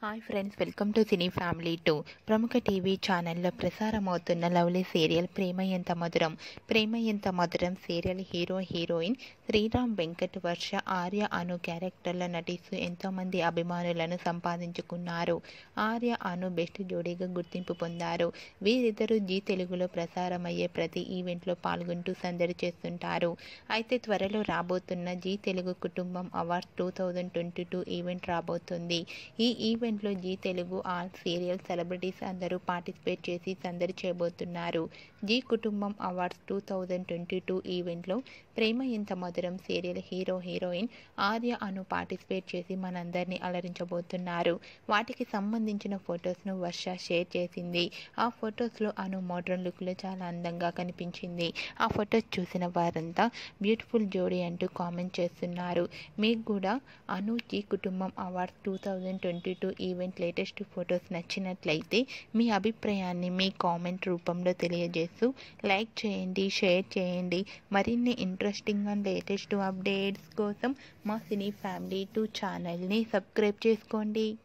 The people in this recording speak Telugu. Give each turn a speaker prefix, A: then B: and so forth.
A: hi friends welcome to cine family two ప్రముఖ టీవీ ఛానల్లో ప్రసారమవుతున్న లవ్లీ సీరియల్ ప్రేమ ఎంత మధురం ప్రేమ ఎంత మధురం serial hero heroine Sriram Venkat Varsha Arya Anu క్యారెక్టర్లో నటిస్తూ ఎంతోమంది అభిమానులను సంపాదించుకున్నారు ఆర్య అను బెస్ట్ జోడీగా గుర్తింపు పొందారు వీరిద్దరూ జీ తెలుగులో ప్రసారమయ్యే ప్రతి ఈవెంట్లో పాల్గొంటూ సందడి చేస్తుంటారు అయితే త్వరలో రాబోతున్న జీ తెలుగు కుటుంబం awards two thousand twenty two event రాబోతుంది ఈ ఈవెంట్లో Zee Telugu all serial celebrities అందరూ పార్టిసిపేట్ చేసి సందడి చేయబోతున్నారు జీ కుటుంబం awards two thousand twenty two ఈవెంట్లో ప్రేమ ఎంత మధురం serial hero heroine Arya Anu participate చేసి మనందరినీ అలరించబోతున్నారు వాటికి సంబంధించిన ఫొటోస్ను వర్ష షేర్ చేసింది ఆ ఫొటోస్లో అను మోడ్రన్ లుక్లో చాలా అందంగా కనిపించింది ఆ ఫొటోస్ చూసిన వారంతా బ్యూటిఫుల్ జోడీ అంటూ కామెంట్ చేస్తున్నారు మీకు కూడా అను జీ కుటుంబం awards two thousand twenty two event latest photos నచ్చినట్లయితే మీ అభిప్రాయాన్ని మీ కామెంట్ రూపంలో తెలియజేస్తూ లైక్ చేయండి షేర్ చేయండి మరిన్ని ఇంట్రెస్టింగ్ అండ్ లేటెస్ట్ అప్డేట్స్ కోసం మా సినీ ఫ్యామిలీ టూ ఛానల్ని సబ్స్క్రైబ్ చేసుకోండి